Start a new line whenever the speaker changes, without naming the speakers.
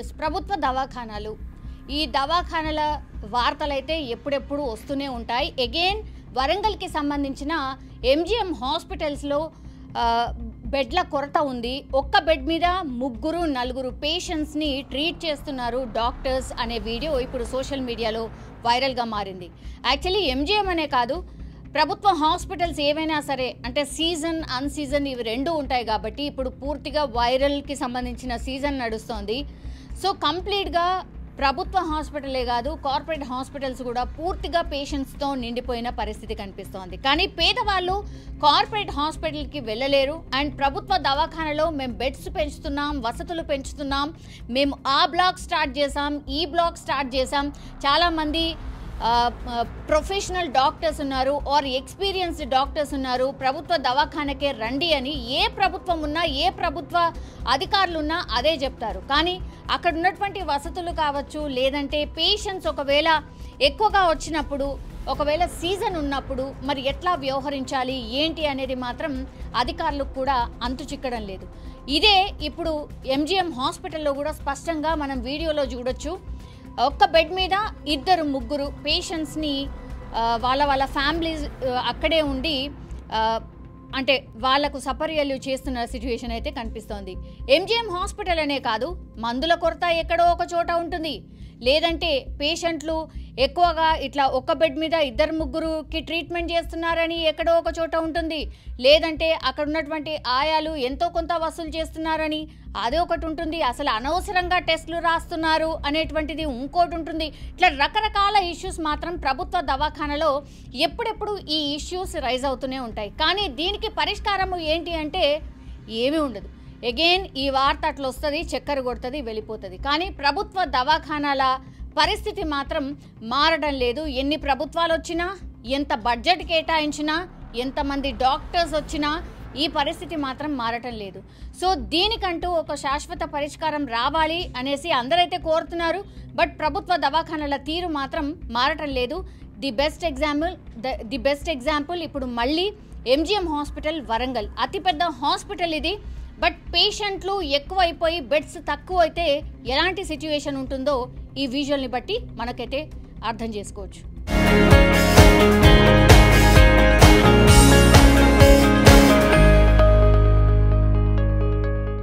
yes ప్రభుత్వ దవాఖానాలు ఈ దవాఖానాల వార్తలైతే ఎప్పుడెప్పుడు వస్తూనే ఉంటాయి అగైన్ వరంగల్కి సంబంధించిన ఎంజిఎం హాస్పిటల్స్లో ఆ, బెడ్ల కొరత ఉంది ఒక్క బెడ్ మీద ముగ్గురు నలుగురు పేషెంట్స్ని ట్రీట్ చేస్తున్నారు డాక్టర్స్ అనే వీడియో ఇప్పుడు సోషల్ మీడియాలో వైరల్గా మారింది యాక్చువల్లీ ఎంజిఎం అనే కాదు ప్రభుత్వ హాస్పిటల్స్ ఏవైనా సరే అంటే సీజన్ అన్ సీజన్ ఇవి రెండు ఉంటాయి కాబట్టి ఇప్పుడు పూర్తిగా వైరల్కి సంబంధించిన సీజన్ నడుస్తోంది సో కంప్లీట్గా ప్రభుత్వ హాస్పిటలే కాదు కార్పొరేట్ హాస్పిటల్స్ కూడా పూర్తిగా పేషెంట్స్తో నిండిపోయిన పరిస్థితి కనిపిస్తోంది కానీ పేదవాళ్ళు కార్పొరేట్ హాస్పిటల్కి వెళ్ళలేరు అండ్ ప్రభుత్వ దవాఖానలో మేము బెడ్స్ పెంచుతున్నాం వసతులు పెంచుతున్నాం మేము ఆ బ్లాక్ స్టార్ట్ చేసాం ఈ బ్లాక్ స్టార్ట్ చేసాం చాలామంది ప్రొఫెషనల్ డాక్టర్స్ ఉన్నారు ఆర్ ఎక్స్పీరియన్స్డ్ డాక్టర్స్ ఉన్నారు ప్రభుత్వ దవాఖానకే రండి అని ఏ ప్రభుత్వం ఉన్నా ఏ ప్రభుత్వ అధికారులు ఉన్నా అదే చెప్తారు కానీ అక్కడ ఉన్నటువంటి వసతులు కావచ్చు లేదంటే పేషెంట్స్ ఒకవేళ ఎక్కువగా వచ్చినప్పుడు ఒకవేళ సీజన్ ఉన్నప్పుడు మరి ఎట్లా వ్యవహరించాలి ఏంటి అనేది మాత్రం అధికారులకు కూడా అంతు చిక్కడం లేదు ఇదే ఇప్పుడు ఎంజిఎం హాస్పిటల్లో కూడా స్పష్టంగా మనం వీడియోలో చూడొచ్చు ఒక్క బెడ్ మీద ఇద్దరు ముగ్గురు పేషెంట్స్ని ఆ, వాళ్ళ వాళ్ళ ఫ్యామిలీస్ ఆ, అక్కడే ఉండి ఆ, అంటే వాళ్లకు సపర్యలు చేస్తున్న సిచ్యువేషన్ అయితే కనిపిస్తోంది ఎంజిఎం హాస్పిటల్ అనే కాదు మందుల కొరత ఎక్కడో ఒక చోట ఉంటుంది లేదంటే పేషెంట్లు ఎక్కువగా ఇట్లా ఒక్క బెడ్ మీద ఇద్దరు ముగ్గురుకి ట్రీట్మెంట్ చేస్తున్నారని ఎక్కడో ఒక చోట ఉంటుంది లేదంటే అక్కడ ఉన్నటువంటి ఆయాలు ఎంతో కొంత వసూలు చేస్తున్నారని అదే ఒకటి ఉంటుంది అసలు అనవసరంగా టెస్టులు రాస్తున్నారు అనేటువంటిది ఇంకోటి ఉంటుంది ఇట్లా రకరకాల ఇష్యూస్ మాత్రం ప్రభుత్వ దవాఖానలో ఎప్పుడెప్పుడు ఈ ఇష్యూస్ రైజ్ అవుతూనే ఉంటాయి కానీ దీనికి పరిష్కారము ఏంటి అంటే ఏమీ ఉండదు ఎగైన్ ఈ వార్త అట్లా వస్తుంది చక్కెర కొడుతుంది వెళ్ళిపోతుంది కానీ ప్రభుత్వ దవాఖానాల పరిస్థితి మాత్రం మారడం లేదు ఎన్ని ప్రభుత్వాలు వచ్చినా ఎంత బడ్జెట్ కేటాయించినా ఎంతమంది డాక్టర్స్ వచ్చినా ఈ పరిస్థితి మాత్రం మారటం లేదు సో దీనికంటూ ఒక శాశ్వత పరిష్కారం రావాలి అనేసి అందరైతే కోరుతున్నారు బట్ ప్రభుత్వ దవాఖానాల తీరు మాత్రం మారటం లేదు the best example the best example ఇప్పుడు మళ్ళీ ఎంజిఎం హాస్పిటల్ వరంగల్ అతిపెద్ద హాస్పిటల్ ఇది బట్ పేషెంట్లు ఎక్కువైపోయి బెడ్స్ తక్కువ అయితే ఎలాంటి సిచ్యువేషన్ ఉంటుందో ఈ విజువల్ని బట్టి మనకైతే అర్థం చేసుకోవచ్చు